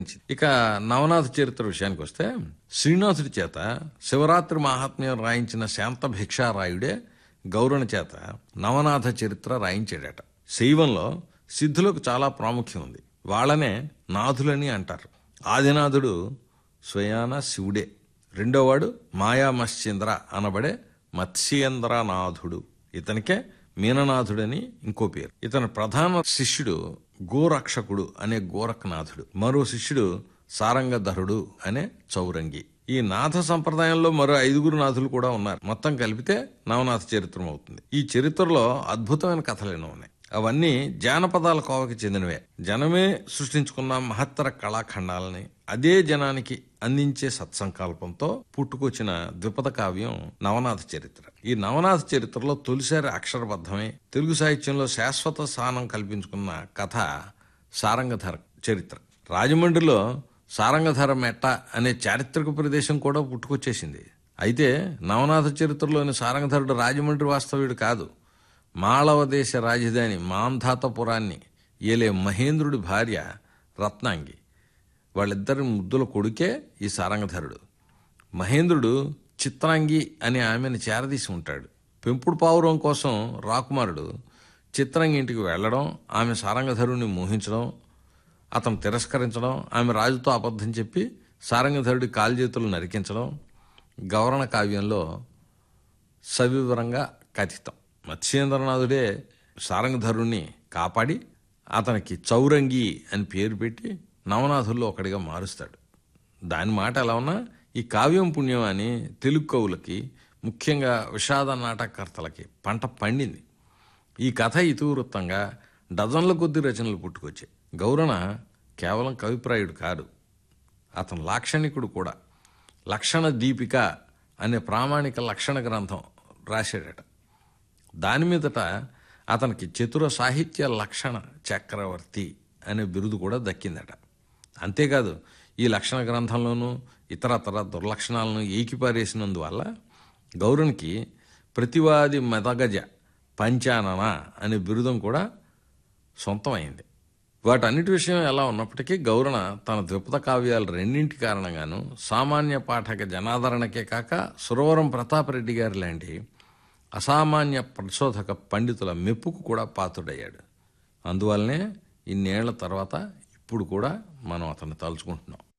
ఇక నవనాథ చరిత్ర విషయానికి వస్తే శ్రీనాథుడి చేత శివరాత్రి మహాత్మ్యం రాయించిన శాంత భిక్షారాయుడే గౌరణ చేత నవనాథ చరిత్ర రాయించాడట శైవంలో సిద్ధులకు చాలా ప్రాముఖ్యం ఉంది వాళ్ళనే నాథులని అంటారు ఆదినాథుడు స్వయాన శివుడే రెండోవాడు మాయామత్స్యేంద్ర అనబడే మత్స్యేంద్రనాథుడు ఇతనికే మీననాథుడని ఇంకో పేరు ఇతని ప్రధాన శిష్యుడు గోరక్షకుడు అనే గోరఖనాథుడు మరో శిష్యుడు సారంగధరుడు అనే చౌరంగి ఈ నాథ సంప్రదాయంలో మరో ఐదుగురు నాథులు కూడా ఉన్నారు మొత్తం కలిపితే నవనాథ చరిత్రం అవుతుంది ఈ చరిత్రలో అద్భుతమైన కథలు ఎన్నో ఉన్నాయి అవన్నీ జానపదాల కోవకి చెందినవే జనమే సృష్టించుకున్న మహత్తర కళాఖండాలని అదే జనానికి అందించే సత్సంకల్పంతో పుట్టుకొచ్చిన ద్విపద కావ్యం నవనాథ చరిత్ర ఈ నవనాథ చరిత్రలో తొలిసారి అక్షరబద్ధమై తెలుగు సాహిత్యంలో శాశ్వత స్థానం కల్పించుకున్న కథ సారంగధర చరిత్ర రాజమండ్రిలో సారంగధర మెట్ట అనే చారిత్రక ప్రదేశం కూడా పుట్టుకొచ్చేసింది అయితే నవనాథ చరిత్రలోని సారంగధరుడు రాజమండ్రి వాస్తవ్యుడు కాదు మాళవ దేశ రాజధాని మాంధాతపురాన్ని ఏలే మహేంద్రుడి భార్య రత్నాంగి వాళ్ళిద్దరి ముద్దుల కొడుకే ఈ సారంగధరుడు మహేంద్రుడు చిత్రాంగి అనే ఆమెను చేరదీసి ఉంటాడు పెంపుడు పావురం కోసం రాకుమారుడు చిత్రాంగి ఇంటికి వెళ్ళడం ఆమె సారంగధరుడిని మోహించడం అతను తిరస్కరించడం ఆమె రాజుతో అబద్ధం చెప్పి సారంగధరుడి కాల్చేతులు నరికించడం గౌరణ కావ్యంలో సవివరంగా కథితం మత్స్యేంద్రనాథుడే సారంగధరుణ్ణి కాపాడి అతనికి చౌరంగి అని పేరు పెట్టి నవనాథుల్లో ఒకడిగా మారుస్తాడు దాని మాట ఎలా ఉన్నా ఈ కావ్యం పుణ్యం అని తెలుగు కవులకి ముఖ్యంగా విషాద నాటకకర్తలకి పంట పండింది ఈ కథ ఇతివృత్తంగా డజన్ల కొద్ది రచనలు పుట్టుకొచ్చాయి గౌరణ కేవలం కవిప్రాయుడు కాదు అతను లాక్షణికుడు కూడా లక్షణ దీపిక అనే ప్రామాణిక లక్షణ గ్రంథం రాశాడట దాని మీదట అతనికి చతుర సాహిత్య లక్షణ చక్రవర్తి అనే బిరుదు కూడా దక్కిందట అంతేకాదు ఈ లక్షణ గ్రంథంలోనూ ఇతరతర దుర్లక్షణాలను ఏకిపారేసినందువల్ల గౌరునికి ప్రతివాది మెదగజ పంచానన అనే బిరుదం కూడా సొంతమైంది వాటన్నిటి విషయం ఎలా ఉన్నప్పటికీ గౌరణ తన ద్విపద కావ్యాలు రెండింటి కారణంగాను సామాన్య పాఠక జనాదరణకే కాక సురవరం ప్రతాపరెడ్డి గారి లాంటి అసామాన్య పరిశోధక పండితుల మెప్పుకు కూడా పాత్రుడయ్యాడు అందువల్లనే ఇన్నేళ్ల తర్వాత ఇప్పుడు కూడా మనం అతన్ని తలుచుకుంటున్నాం